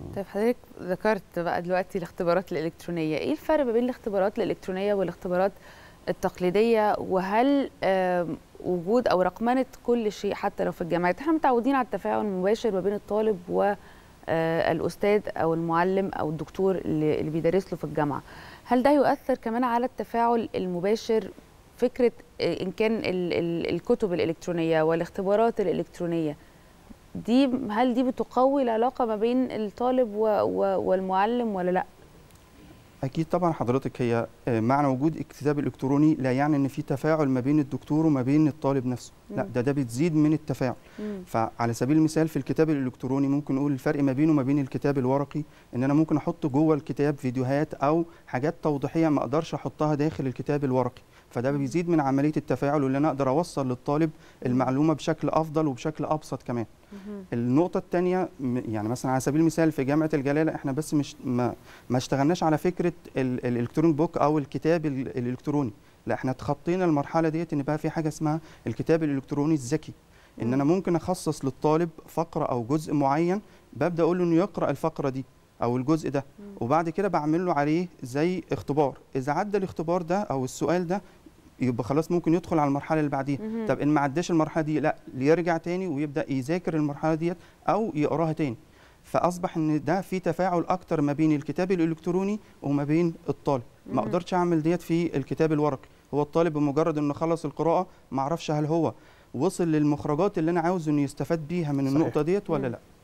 طيب حضرتك ذكرت بقى دلوقتي الاختبارات الالكترونيه ايه الفرق ما بين الاختبارات الالكترونيه والاختبارات التقليديه وهل آم، وجود او رقمنه كل شيء حتى لو في الجامعات احنا متعودين على التفاعل المباشر ما بين الطالب والاستاذ او المعلم او الدكتور اللي اللي بيدرس له في الجامعه هل ده يؤثر كمان على التفاعل المباشر فكره آه، ان كان ال- ال- الكتب الالكترونيه والاختبارات الالكترونيه دي هل دي بتقوي العلاقه ما بين الطالب و و والمعلم ولا لا اكيد طبعا حضرتك هي آه، معنى وجود الكتاب الالكتروني لا يعني ان في تفاعل ما بين الدكتور وما بين الطالب نفسه لا مم. ده ده بتزيد من التفاعل مم. فعلى سبيل المثال في الكتاب الالكتروني ممكن نقول الفرق ما بينه وما بين الكتاب الورقي ان انا ممكن احط جوه الكتاب فيديوهات او حاجات توضيحيه ما اقدرش احطها داخل الكتاب الورقي فده بيزيد من عمليه التفاعل واللي انا اقدر اوصل للطالب المعلومه بشكل افضل وبشكل ابسط كمان مهم. النقطة الثانية يعني مثلا على سبيل المثال في جامعة الجلالة احنا بس مش ما, ما اشتغلناش على فكرة ال- الالكترون بوك او الكتاب ال- الالكتروني لا احنا تخطينا المرحلة ديت ان بقى في حاجة اسمها الكتاب الالكتروني الذكي ان مم. انا ممكن اخصص للطالب فقرة او جزء معين ببدأ اقول له انه يقرأ الفقرة دي او الجزء ده مم. وبعد كده بعمل له عليه زي اختبار اذا عدى الاختبار ده او السؤال ده يبقى خلاص ممكن يدخل على المرحلة اللي بعديها مهم. طب ان ما عداش المرحله دي لا يرجع تاني ويبدا يذاكر المرحله ديت او يقراها تاني فاصبح ان ده في تفاعل اكتر ما بين الكتاب الالكتروني وما بين الطالب ما مهم. اقدرش اعمل ديت في الكتاب الورقي هو الطالب بمجرد انه خلص القراءه ما اعرفش هل هو وصل للمخرجات اللي انا عاوز انه يستفاد بيها من صحيح. النقطه ديت ولا مم. لا